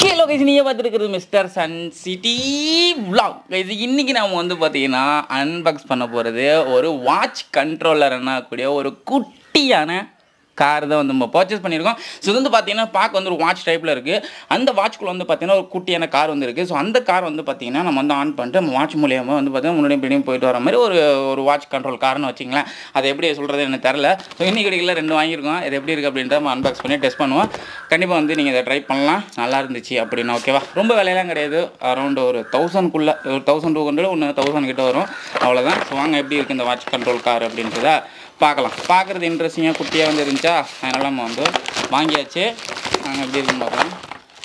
Hello guys நீங்கள் பார்த்துருக்குறது mister sun city vlog guys இன்னைக்கு நாம வந்து பார்த்தீங்கன்னா அன்பாக்ஸ் பண்ண போகிறது ஒரு வாட்ச் கண்ட்ரோலர் கூடிய ஒரு குட்டியான கார் தான் வந்து நம்ம பர்ச்சேஸ் பண்ணியிருக்கோம் ஸோ இது வந்து பார்த்தீங்கன்னா பார்க்க வந்து ஒரு வாட்ச் டைப்பில் இருக்குது அந்த வாட்ச்குள்ள வந்து பார்த்தீங்கன்னா ஒரு குட்டியான கார் வந்து இருக்குது ஸோ அந்த கார் வந்து பார்த்தீங்கன்னா நம்ம வந்து ஆன் பண்ணிட்டு நம்ம வாட்ச் மூலியமாக வந்து பார்த்தீங்கன்னா முன்னாடி பின்னாடி போயிட்டு வர மாதிரி ஒரு ஒரு வாட்ச் கண்ட்ரோல் கார்னு வச்சிங்களேன் அதை எப்படி சொல்கிறது எனக்கு தெரில ஸோ இன்னைக்கு கடையில் ரெண்டு வாங்கியிருக்கோம் இது எப்படி இருக்குது அப்படின்றத நம்ம அன்பாக்ஸ் பண்ணி டெஸ்ட் பண்ணுவோம் கண்டிப்பாக வந்து நீங்கள் இதை ட்ரை பண்ணலாம் நல்லா இருந்துச்சு அப்படின்னா ஓகேவா ரொம்ப விலையெல்லாம் கிடையாது அரௌண்ட் ஒரு தௌசண்ட்குள்ளே ஒரு தௌசண்ட் டூ ஹண்ட்ரட் ஒன்று தௌசண்ட் கிட்ட வரும் அவ்வளோதான் ஸோ வாங்க எப்படி இருக்குது இந்த வாட்ச் கண்ட்ரோல் கார் அப்படின்றத பார்க்கலாம் பார்க்குறது இன்ட்ரெஸ்டிங்காக குட்டியாக வந்து இருந்துச்சா அதனால் நம்ம வந்து வாங்கியாச்சு நாங்கள் எப்படி இருக்குன்னு பார்க்கலாம்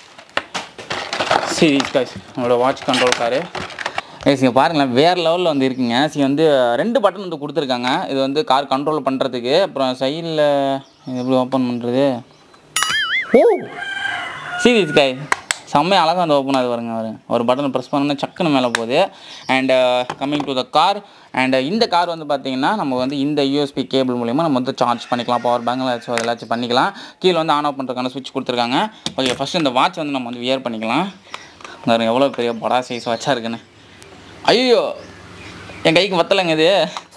சரி காய்ஸ் உங்களோட வாட்ச் கண்ட்ரோல் காரு கைஸ் இங்கே பாருங்களேன் வேறு லெவலில் வந்து இருக்குங்க சி வந்து ரெண்டு பட்டன் வந்து கொடுத்துருக்காங்க இது வந்து கார் கண்ட்ரோல் பண்ணுறதுக்கு அப்புறம் சைடில் எப்படி ஓப்பன் பண்ணுறது ஓ சீரியஸ் காய் செம்மையாக அழகாக அந்த ஓப்பன் ஆகுது பாருங்க அவர் ஒரு பட்டன் ப்ரெஸ் பண்ணோன்னா சக்குன்னு மேலே போகுது and coming to the car and இந்த கார் வந்து பார்த்தீங்கன்னா நம்ம வந்து இந்த யூஎஸ்பி கேபிள் மூலிமா நம்ம வந்து சார்ஜ் பண்ணிக்கலாம் பவர் பேங்கில் ஏதாச்சும் ஏதாச்சும் பண்ணிக்கலாம் கீழே வந்து ஆன் ஆஃப் பண்ணுறதுக்கான சுவிட்ச் கொடுத்துருக்காங்க ஓகே ஃபஸ்ட்டு இந்த வாட்ச் வந்து நம்ம வந்து வியர் பண்ணிக்கலாம் பாருங்க எவ்வளோ பெரிய படா சைஸ் வாட்சாக இருக்குன்னு ஐயோ என் கைக்கு பத்தலைங்க இது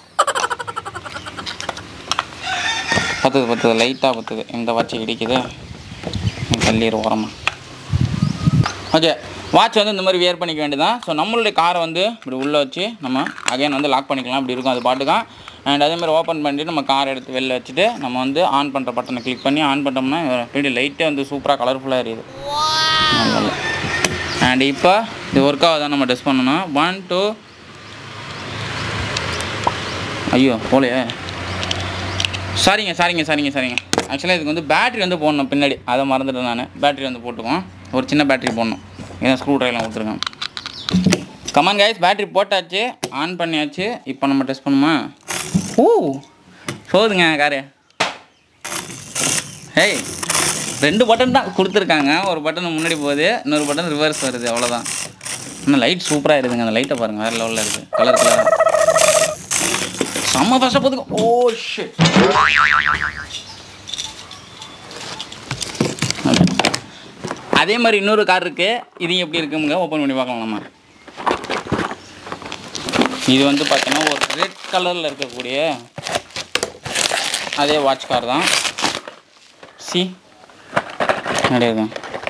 பத்துது பத்துது லைட்டாக பத்துது இந்த வாட்ச் இடிக்குது தள்ளிடு ஓரமாக ஓகே வாட்ச் வந்து இந்த மாதிரி வியர் பண்ணிக்க வேண்டியதான் ஸோ நம்மளுடைய காரை வந்து இப்படி உள்ளே வச்சு நம்ம அகைன் வந்து லாக் பண்ணிக்கலாம் இப்படி இருக்கும் அது பாட்டுக்கான் அண்ட் அதே மாதிரி ஓப்பன் பண்ணிட்டு நம்ம கார் எடுத்து வெளில வச்சுட்டு நம்ம வந்து ஆன் பண்ணுற பட்டனை கிளிக் பண்ணி ஆன் பண்ணிட்டோம்னா பின்னாடி லைட்டே வந்து சூப்பராக கலர்ஃபுல்லாக எரியுது நல்லா அண்ட் இப்போ இது ஒர்க் ஆகுதான் நம்ம டெஸ்ட் பண்ணணும் ஒன் டூ ஐயோ போலையே சரிங்க சரிங்க சரிங்க சரிங்க ஆக்சுவலாக இதுக்கு வந்து பேட்டரி வந்து போடணும் பின்னாடி அதை மறந்துட்டேன் நான் பேட்டரி வந்து போட்டுக்குவோம் ஒரு சின்ன பேட்டரி போடணும் ஏன்னா ஸ்க்ரூ ட்ரைவெலாம் கொடுத்துருக்கேன் கமான் கைஸ் பேட்டரி போட்டாச்சு ஆன் பண்ணியாச்சு இப்போ நம்ம டெஸ்ட் பண்ணுமா ஓ போகுதுங்க காரு ஹேய் ரெண்டு பட்டன் தான் கொடுத்துருக்காங்க ஒரு பட்டன் முன்னாடி போகுது இன்னொரு பட்டன் ரிவர்ஸ் வருது அவ்வளோதான் இன்னும் லைட் சூப்பராக இருக்குதுங்க அந்த லைட்டை பாருங்கள் வேறு லெவலில் இருக்குது கலர் கலர் செம்ம ஃபஸ்ட்டாக போதுங்க ஓ ஷிட் அதே மாதிரி இன்னொரு கார் இருக்கு இது எப்படி இருக்குங்க ஓப்பன் பண்ணி பார்க்கலாம் நம்ம இது வந்து பார்த்தீங்கன்னா ஒரு ரெட் கலரில் இருக்கக்கூடிய அதே வாட்ச் கார் தான் சி கிடையாது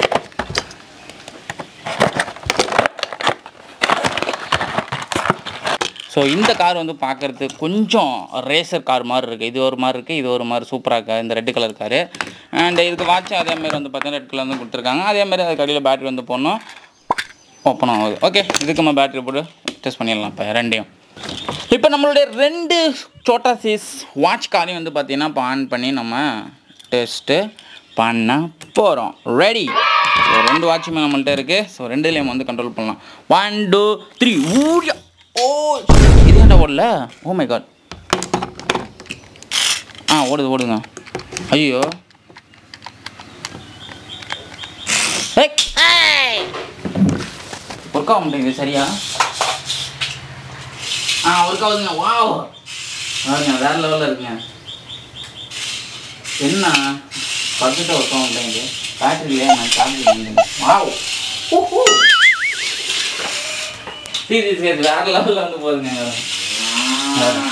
ஸோ இந்த கார் வந்து பார்க்குறது கொஞ்சம் ரேசர் கார் மாதிரி இருக்குது இது ஒரு மாதிரி இருக்குது இது ஒரு மாதிரி சூப்பராக இருக்குது இந்த ரெட் கலர் காரு அண்ட் இதுக்கு வாட்ச் அதேமாரி வந்து பார்த்தீங்கன்னா ரெட் கலர் வந்து கொடுத்துருக்காங்க அதேமாதிரி அதுக்கு அடியில் பேட்டரி வந்து போடணும் ஓப்பன் ஆகுது ஓகே இதுக்கு நம்ம பேட்டரி போட்டு டெஸ்ட் பண்ணிடலாம் இப்போ ரெண்டையும் இப்போ நம்மளுடைய ரெண்டு சோட்டா சைஸ் வாட்ச் காரையும் வந்து பார்த்தீங்கன்னா இப்போ ஆன் பண்ணி நம்ம டெஸ்ட்டு பண்ண போகிறோம் ரெடி ஸோ ரெண்டு வாட்சுமே நம்மள்ட்ட இருக்குது ஸோ ரெண்டுலேயும் வந்து கண்ட்ரோல் பண்ணலாம் ஒன் டூ த்ரீ ஊரியா ஓ இது ஏன்டா ஓடல ஓ மை காட் ஆ ஓடுது ஓடுங்க ஐயோ ஒர்க் ஆக மாட்டேங்குது சரியா ஆ ஒர்க் ஆகுதுங்க வாவ் பாருங்க வேற லெவலில் இருக்குங்க என்ன பர்ஃபெக்டாக ஒர்க் ஆக மாட்டேங்குது பேட்டரியிலே நான் சார்ஜ் பண்ணிட்டேங்க வாவ் ஊஹூ சீரியஸ் கேஸ் வேற லெவலில் வந்து போகுதுங்க வேற.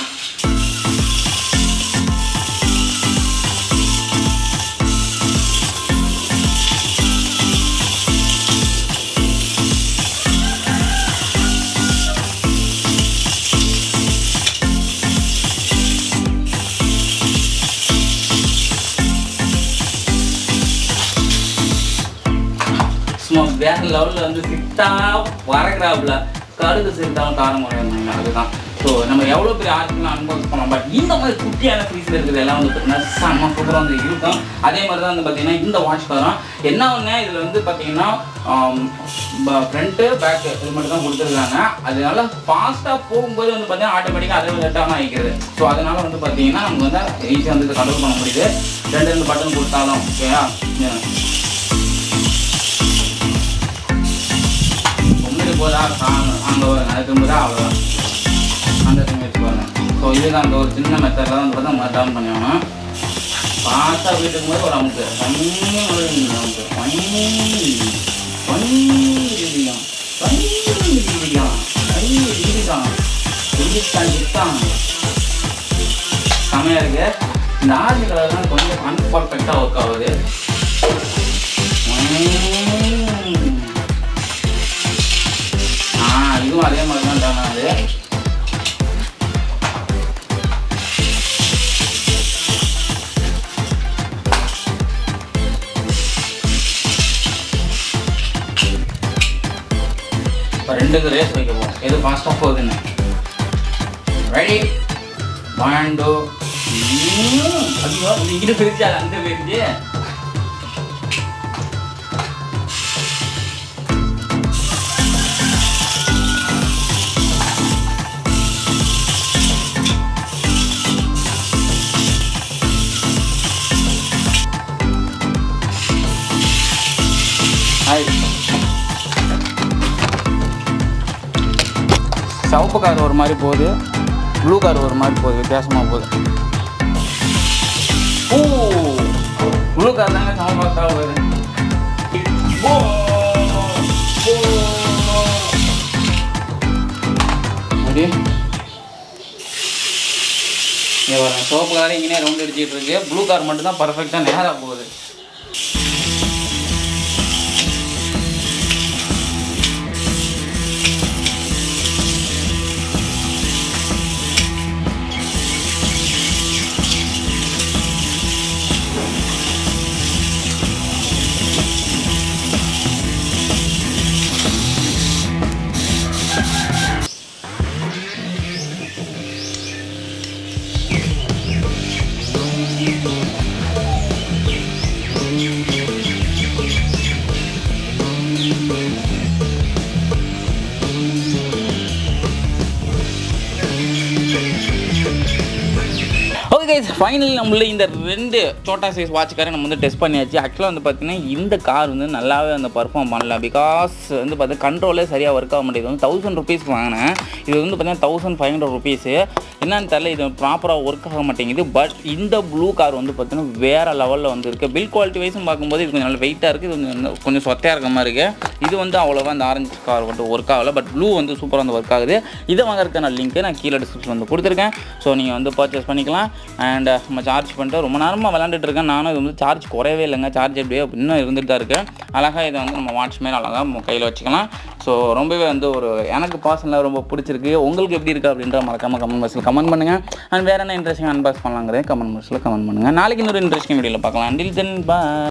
சும்மா வேற லெவலில் வந்து சிட்டா வரக்கிறாப்புல கடுகு சிரித்தாலும் காரம் குறையாங்க அதுதான் ஸோ நம்ம எவ்வளோ பெரிய ஆட்கள் அனுபவம் பண்ணோம் பட் இந்த மாதிரி குட்டியான பீஸில் இருக்கிறது எல்லாம் வந்து பார்த்தீங்கன்னா செம்ம சூப்பராக வந்து இருக்கும் அதே மாதிரி தான் வந்து பார்த்தீங்கன்னா இந்த வாட்ச் காரம் என்ன ஒன்று இதில் வந்து பார்த்தீங்கன்னா ஃப்ரண்ட்டு பேக் இது மட்டும் தான் கொடுத்துருக்காங்க அதனால ஃபாஸ்ட்டாக போகும்போது வந்து பார்த்தீங்கன்னா ஆட்டோமேட்டிக்காக அதே லெட்டாக ஆகிக்கிறது ஸோ அதனால வந்து பார்த்தீங்கன்னா நமக்கு வந்து ஈஸியாக வந்து கண்ட்ரோல் பண்ண முடியுது ரெண்டு ரெண்டு பட்டன் கொடுத்தாலும் ஓகேயா முன்னாடி போதா அங்கே அதுக்கு போதா அவ்வளோதான் அந்த திங் வச்சுக்கோங்க ஸோ இதுதான் அந்த ஒரு சின்ன மெத்தடில் வந்து பார்த்தா நம்ம டவுன் பண்ணிடணும் ஃபாஸ்ட்டாக வீட்டுக்கு போது ஒரு அமுக்கு பண்ணி ஒரு அமுக்கு பண்ணி சுத்தம் செமையாக இருக்கு இந்த ஆரஞ்சு கலர் தான் கொஞ்சம் அன்பர்ஃபெக்டாக ஒர்க் ஆகுது உம். ஆ இதுவும் அதே மாதிரி தான் தானே அது இப்போ ரெண்டுக்கு ரேஸ் வைக்க போவோம் எது ஃபாஸ்ட்டாக போகுதுன்னு ரெடி ஒன் டூ ஐயோ இது இங்கிட்டு பிரிச்சு அது அந்த பிரிச்சு ஹாய் சிவப்பு கார் ஒரு மாதிரி போகுது ப்ளூ கார் ஒரு மாதிரி போகுது வித்தியாசமாக போகுது ஓ ப்ளூ கார் தாங்க செம ஃபாஸ்ட்டாக போகுது ஓ, ஓ. அப்படி இங்கே வரேன் சிவப்பு கார் இங்கே ரவுண்ட் அடிச்சிட்டு இருக்கு ப்ளூ கார் மட்டும் தான் பர்ஃபெக்டாக நேராக போகுது ஓகே கைஸ் ஃபைனலி நம்மள இந்த ரெண்டு சோட்டா சைஸ் வாட்ச் காரை நம்ம வந்து டெஸ்ட் பண்ணியாச்சு ஆக்சுவலாக வந்து பார்த்தீங்கன்னா இந்த கார் வந்து நல்லாவே அந்த பர்ஃபார்ம் பண்ணல பிகாஸ் வந்து பார்த்தீங்கன்னா கண்ட்ரோலே சரியாக ஒர்க் ஆக மாட்டேங்குது வந்து தௌசண்ட் ருபீஸ் வாங்கினேன் இது வந்து பார்த்தீங்கன்னா தௌசண்ட் ஃபைவ் ஹண்ட்ரட் ருபீஸு என்னன்னு தெரியல இது ப்ராப்பராக ஒர்க் ஆக மாட்டேங்குது பட் இந்த ப்ளூ கார் வந்து பார்த்தீங்கன்னா வேறு லெவலில் வந்து இருக்குது பில் குவாலிட்டி வைஸும் பார்க்கும்போது இது கொஞ்சம் நல்ல வெயிட்டாக இருக்குது இது கொஞ்சம் கொஞ்சம் சொத்தையாக இருக்க மாதிரி இருக்குது இது வந்து அவ்வளோவா அந்த ஆரஞ்சு கார் வந்து ஒர்க் ஆகலை பட் ப்ளூ வந்து சூப்பராக வந்து ஒர்க் ஆகுது இதை வாங்குறதுக்கான லிங்க்கு நான் கீழே டிஸ்கிரிப்ஷன் வந்து கொடுத்துருக்கேன் ஸோ நீங்கள் வந்து பர்ச்சேஸ் பண்ணிக்கலாம் அண்ட் நம்ம சார்ஜ் பண்ணிட்டு ரொம்ப நேரமாக விளாண்டுட்டு இருக்கேன் நானும் இது வந்து சார்ஜ் குறையவே இல்லைங்க சார்ஜ் எப்படியோ இன்னும் இருந்துட்டு தான் இருக்குது அழகாக இதை வந்து நம்ம வாட்ச் மேலே அழகாக நம்ம கையில் வச்சுக்கலாம் ஸோ ரொம்பவே வந்து ஒரு எனக்கு பர்சனலாக ரொம்ப பிடிச்சிருக்கு உங்களுக்கு எப்படி இருக்குது அப்படின்ற மறக்காம கமெண்ட் பாக்ஸில் கமெண்ட் பண்ணுங்கள் அண்ட் வேறு என்ன இன்ட்ரெஸ்டிங் அன்பாக்ஸ் பண்ணலாங்கிறதே கமெண்ட் பாக்ஸில் கமெண்ட் பண்ணுங்கள் நாளைக்கு இன்னொரு இன்ட்ரெஸ்டிங் வீடியோவில் பார்க்கலாம் அண்டில் தென் பா